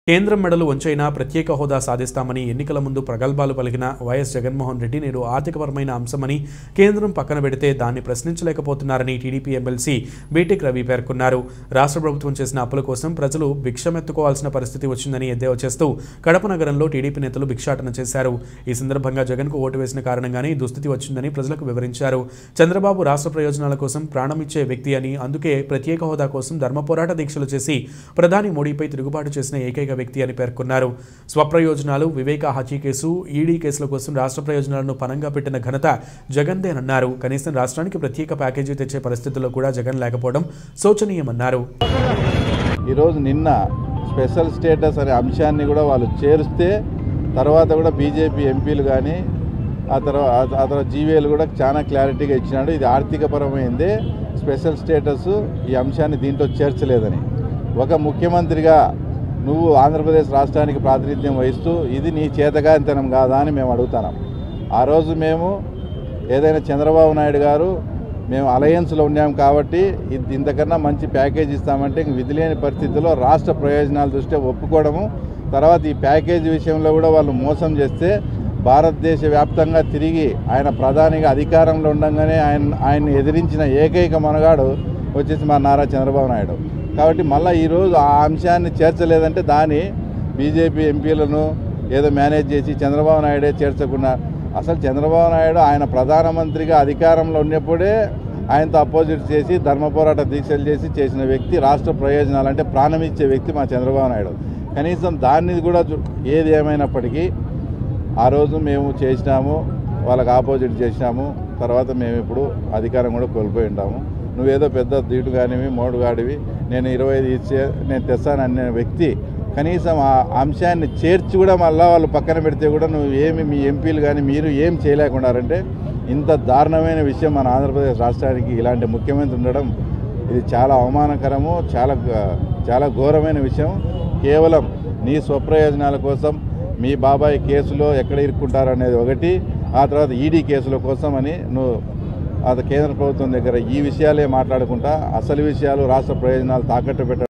కేంద్రం మెడలు వంచైనా ప్రత్యేక హోదా సాధిస్తామని ఎన్నికల ముందు ప్రగల్భాలు పలికిన వైఎస్ జగన్మోహన్ రెడ్డి నేడు ఆర్థికపరమైన అంశమని కేంద్రం పక్కన పెడితే దాన్ని ప్రశ్నించలేకపోతున్నారని టీడీపీ ఎమ్మెల్సీ బీటెక్ రవి పేర్కొన్నారు రాష్ట్ర ప్రభుత్వం చేసిన అప్పుల కోసం ప్రజలు భిక్షమెత్తుకోవాల్సిన పరిస్థితి వచ్చిందని ఎద్దేవా చేస్తూ కడప నగరంలో టీడీపీ నేతలు భిక్షాటన చేశారు ఈ సందర్భంగా జగన్కు ఓటు వేసిన కారణంగానే ఈ దుస్థితి వచ్చిందని ప్రజలకు వివరించారు చంద్రబాబు రాష్ట్ర ప్రయోజనాల కోసం ప్రాణమిచ్చే వ్యక్తి అని అందుకే ప్రత్యేక హోదా కోసం ధర్మ పోరాట దీక్షలు చేసి ప్రధాని మోడీపై తిరుగుబాటు చేసిన ఏకైక వ్యక్తి అని పేర్కొన్నారు స్వప్రయోజనాలు వివేక హత్య కేసు ఈడీ కేసుల కోసం రాష్ట్ర ప్రయోజనాలను పనంగా పెట్టిన ఘనత జగన్దేనన్నారు కనీసం రాష్ట్రానికి ప్రత్యేక ప్యాకేజీ తెచ్చే పరిస్థితుల్లో కూడా జగన్ లేకపోవడం శోచనీయమన్నారు ఈరోజు నిన్న స్పెషల్ స్టేటస్ అనే అంశాన్ని కూడా వాళ్ళు చేరిస్తే తర్వాత కూడా బీజేపీ ఎంపీలు కానీ ఆ తర్వాత ఆ తర్వాత జీవీలు కూడా చాలా క్లారిటీగా ఇచ్చినాడు ఇది ఆర్థికపరమైందే స్పెషల్ స్టేటస్ ఈ అంశాన్ని దీంట్లో చేర్చలేదని ఒక ముఖ్యమంత్రిగా నువ్వు ఆంధ్రప్రదేశ్ రాష్ట్రానికి ప్రాతినిధ్యం వహిస్తూ ఇది నీ చేతగానితనం కాదా అని మేము అడుగుతున్నాం ఆ రోజు మేము ఏదైనా చంద్రబాబు నాయుడు గారు మేము అలయన్స్లో ఉన్నాం కాబట్టి ఇది ఇంతకన్నా మంచి ప్యాకేజ్ ఇస్తామంటే ఇంక విధి లేని పరిస్థితుల్లో రాష్ట్ర ప్రయోజనాల దృష్ట్యా ఒప్పుకోవడము తర్వాత ఈ ప్యాకేజీ విషయంలో కూడా వాళ్ళు మోసం చేస్తే భారతదేశ వ్యాప్తంగా తిరిగి ఆయన ప్రధానిగా అధికారంలో ఉండగానే ఆయన ఆయన్ని ఎదిరించిన ఏకైక మనగాడు వచ్చేసి మా నారా చంద్రబాబు నాయుడు కాబట్టి మళ్ళీ ఈరోజు ఆ అంశాన్ని చేర్చలేదంటే దాని బీజేపీ ఎంపీలను ఏదో మేనేజ్ చేసి చంద్రబాబు నాయుడే చేర్చకుండా అసలు చంద్రబాబు నాయుడు ఆయన ప్రధానమంత్రిగా అధికారంలో ఉన్నప్పుడే ఆయనతో అపోజిట్ చేసి ధర్మ పోరాట దీక్షలు చేసి చేసిన వ్యక్తి రాష్ట్ర ప్రయోజనాలు అంటే ప్రాణం ఇచ్చే వ్యక్తి మా చంద్రబాబు నాయుడు కనీసం దాన్ని కూడా చూ- ఏది ఏమైనప్పటికీ ఆ రోజు మేము చేసినాము వాళ్ళకి ఆపోజిట్ చేసినాము తర్వాత మేము ఇప్పుడు అధికారం కూడా కోల్పోయి ఉంటాము నువ్వేదో పెద్ద దీటు కానివి మోడు కాడివి నేను ఇరవై ఐదు ఇచ్చే నేను తెస్తాననే వ్యక్తి కనీసం ఆ అంశాన్ని చేర్చి కూడా మళ్ళీ వాళ్ళు పక్కన పెడితే కూడా నువ్వు ఏమి మీ ఎంపీలు కానీ మీరు ఏం చేయలేకున్నారంటే ఇంత దారుణమైన విషయం మన ఆంధ్రప్రదేశ్ రాష్ట్రానికి ఇలాంటి ముఖ్యమంత్రి ఉండడం ఇది చాలా అవమానకరము చాలా గ- చాలా ఘోరమైన విషయం కేవలం నీ స్వప్రయోజనాల కోసం మీ బాబాయ్ కేసులో ఎక్కడ ఇరుక్కుంటారు అనేది ఒకటి ఆ తర్వాత ఈడీ కేసుల కోసం అని నువ్వు అది కేంద్ర ప్రభుత్వం దగ్గర ఈ విషయాలే మాట్లాడుకుంటా అసలు విషయాలు రాష్ట్ర ప్రయోజనాలు తాకట్టు పెట్ట